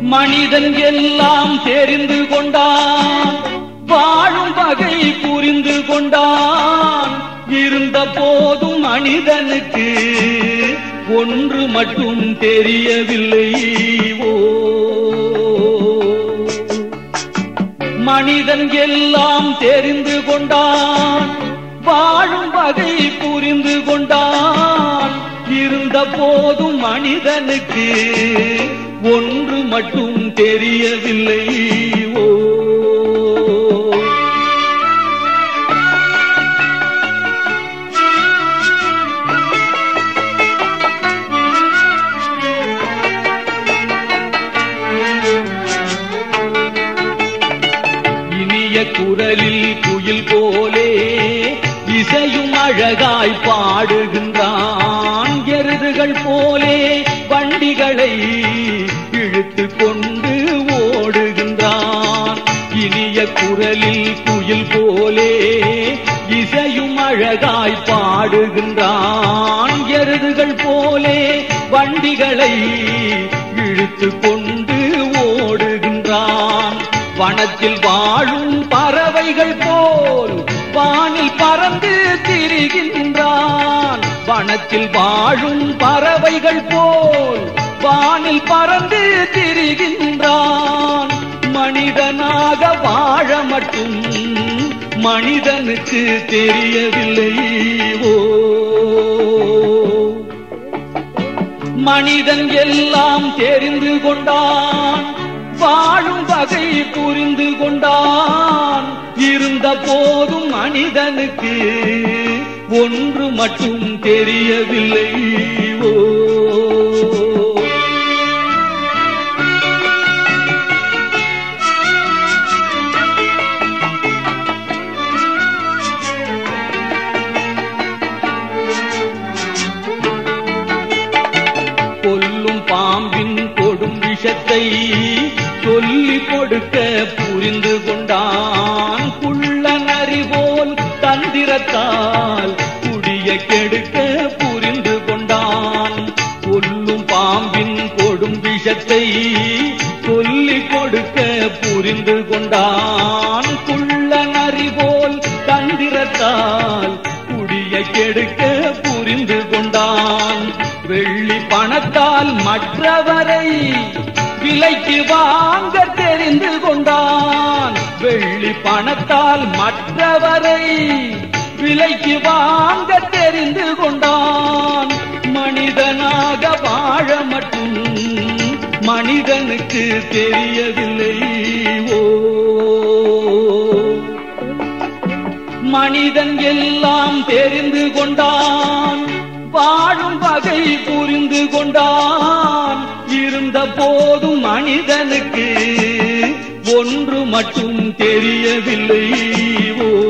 மனிதன் எல்லாம் தெரிந்து கொண்டான் வாழும் வகை புரிந்து கொண்டான் இருந்த போதும் மனிதனுக்கு ஒன்று மட்டும் தெரியவில்லை ஓ மனிதன் எல்லாம் தெரிந்து கொண்டான் வாழும் வகை புரிந்து கொண்டான் இருந்த போதும் மனிதனுக்கு ஒன்று மட்டும் தெரியவில்லை ஓ இனிய குரலில் குயில் போலே இசையும் அழகாய் பாடுகின்றான் எருதுகள் போலே வண்டிகளை இழுத்து கொண்டு ஓடுகின்றான் இனிய குரலில் குயில் போலே இசையும் அழகாய் பாடுகின்றான் எருதுகள் போலே வண்டிகளை இழுத்து கொண்டு ஓடுகின்றான் வனத்தில் வாழும் பறவைகள் போல் வானில் பறந்து திரிகின்றான் வனத்தில் வாழும் பறவைகள் போல் வானில் பறந்து திரிகின்றான் மனிதனாக வாழ மட்டும் மனிதனுக்கு தெரியவில்லை ஓ மனிதன் எல்லாம் தெரிந்து கொண்டான் வாழும் வகை புரிந்து கொண்டான் இருந்த போதும் மனிதனுக்கு ஒன்று மட்டும் தெரியவில்லை ஓ கொல்லும் பாம்பின் கொடும் விஷத்தை சொல்லி கொடுக்க புரிந்து கொண்டான் குள்ளன் அறிவோல் தந்திரத்தால் குடிய கெடுக்க புரிந்து கொண்டான் கொல்லும் பாம்பின் கொடும் விஷத்தை சொல்லி கொடுக்க புரிந்து கொண்டான் குள்ளன் அறிவோல் தந்திரத்தால் குடிய கெடுக்க புரிந்து கொண்டான் வெள்ளி பணத்தால் மற்றவரை விலைக்கு வாங்க தெரிந்து கொண்டான் வெள்ளி பணத்தால் மற்றவரை விலைக்கு வாங்க தெரிந்து கொண்டான் மனிதனாக வாழ மட்டும் மனிதனுக்கு தெரியவில்லை ஓ மனிதன் எல்லாம் தெரிந்து கொண்டான் வாழும் வகை புரிந்து கொண்டான் இருந்த போதும் மனிதனுக்கு ஒன்று மட்டும் தெரியவில்லை ஓ